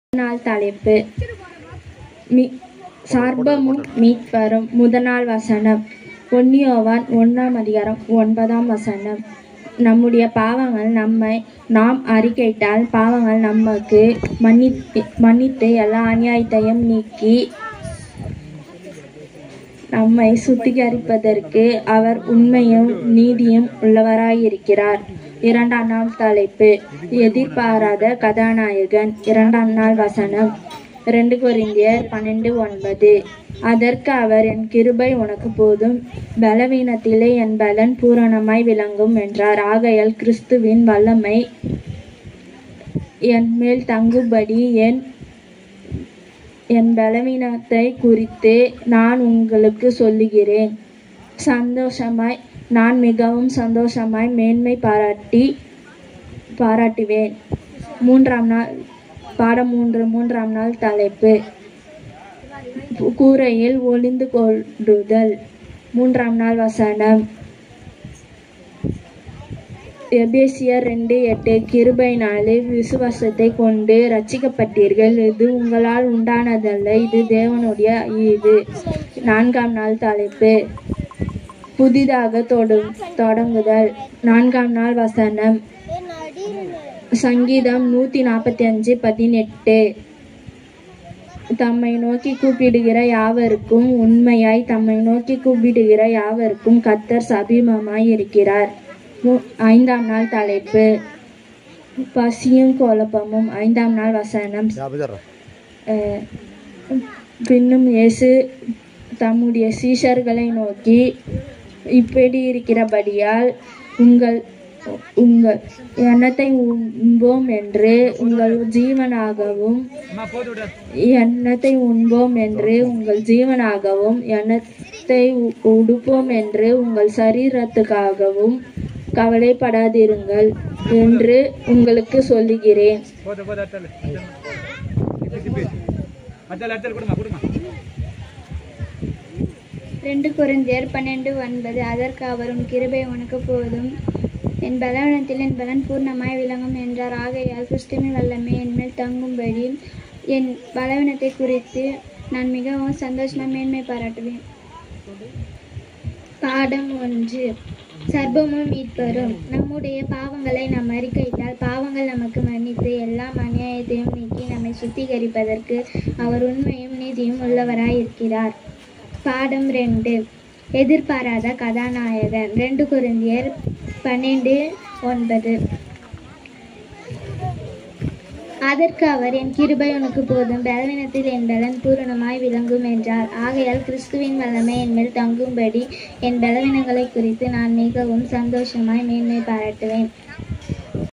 நாள் தலைப்பு மீ சார்பமும் மீட்பரும் முதநாள் வசனம் ஒன்னியோவான் ஒன்றாம் அதிகாரம் ஒன்பதாம் வசனம் நம்முடைய பாவங்கள் நம்மை நாம் அறிக்கையிட்டால் பாவங்கள் நமக்கு மன்னித்து மன்னித்து எல்லா அநியாயத்தையும் நீக்கி நம்மை சுத்திகரிப்பதற்கு அவர் உண்மையும் நீதியும் உள்ளவராயிருக்கிறார் இரண்டாம் நாள் தலைப்பு எதிர்பாராத கதாநாயகன் இரண்டாம் நாள் வசனம் ரெண்டு கொரிந்தியர் பன்னெண்டு ஒன்பது அதற்கு அவர் என் கிருபை உனக்கு போதும் பலவீனத்திலே என் பலன் பூரணமாய் விளங்கும் என்றார் ஆகையால் கிறிஸ்துவின் வல்லமை என் மேல் தங்குபடி என் என் பலவீனத்தை குறித்து நான் உங்களுக்கு சொல்லுகிறேன் சந்தோஷமாய் நான் மிகவும் சந்தோஷமாய் மேன்மை பாராட்டி பாராட்டுவேன் மூன்றாம் நாள் பாடம் மூன்று மூன்றாம் நாள் தலைப்பு கூரையில் ஒளிந்து கொள்ளுதல் மூன்றாம் நாள் வசனம் எபேசியர் ரெண்டு எட்டு கிருபைனாலே விசுவாசத்தை கொண்டு ரட்சிக்கப்பட்டீர்கள் இது உங்களால் உண்டானதல்ல இது தேவனுடைய ஈது நான்காம் நாள் தலைப்பு புதிதாக தொடு தொடங்குதல் நான்காம் நாள் வசனம் சங்கீதம் நூற்றி நாற்பத்தி அஞ்சு பதினெட்டு தம்மை நோக்கி கூப்பிடுகிற யாவருக்கும் உண்மையாய் தம்மை நோக்கி கூப்பிடுகிற யாவருக்கும் கத்தர் சபீமமாய் இருக்கிறார் மு- ஐந்தாம் நாள் தலைப்பு பசியும் குழப்பமும் ஐந்தாம் நாள் வசனம் அஹ், பின்னும் இயேசு தம்முடைய சீஷர்களை நோக்கி இப்படி இருக்கிறபடியால் உங்கள் உங்கள் எண்ணத்தை உண்போம் என்று உங்கள் ஜீவனாகவும் எண்ணத்தை உண்போம் என்று உங்கள் ஜீவனாகவும் எண்ணத்தை உ- உடுப்போம் என்று உங்கள் சரீரத்துக்காகவும் கவலைப்படாதிருங்கள் என்று உங்களுக்கு சொல்லுகிறேன் போத போத அத்தல் அத்தல் அத்தல் கொடுமா கொடுமா ரெண்டு குருந்தியர் பன்னெண்டு ஒன்பது அதற்கு அவரும் கிருபை உனக்கு போதும் என் பலவீனத்தில் என் பலன் பூர்ணமாய் விளங்கும் என்றார் ஆகையால் கிறிஸ்துவின் வல்லமை என் மேல் தங்கும்படி என் பலவீனத்தை குறித்து நான் மிகவும் சந்தோஷமாக மேன்மை பாராட்டுவேன் பாடம் ஒன்று சர்பமும் மீட்பரும் நம்முடைய பாவங்களை நாம் அறிக்கையிட்டால் பாவங்கள் நமக்கு மன்னித்து எல்லா அநியாயத்தையும் நீக்கி நம்மை சுத்திகரிப்பதற்கு அவர் உண்மையும் நீதியும் உள்ளவராய் இருக்கிறார் பாடம் ரெண்டு எதிர்பாராத கதாநாயகன் ரெண்டு குருந்தியர் பன்னெண்டு ஒன்பது அதற்கு அவர் என் கிருபை உனக்கு போதும் பலவீனத்தில் என் பலன் பூரணமாய் விளங்கும் என்றார் ஆகையால் கிறிஸ்துவின் வல்லமை என் மேல் தங்கும்படி என் பலவீனங்களை குறித்து நான் மிகவும் சந்தோஷமாய் மேன்மை பாராட்டுவேன்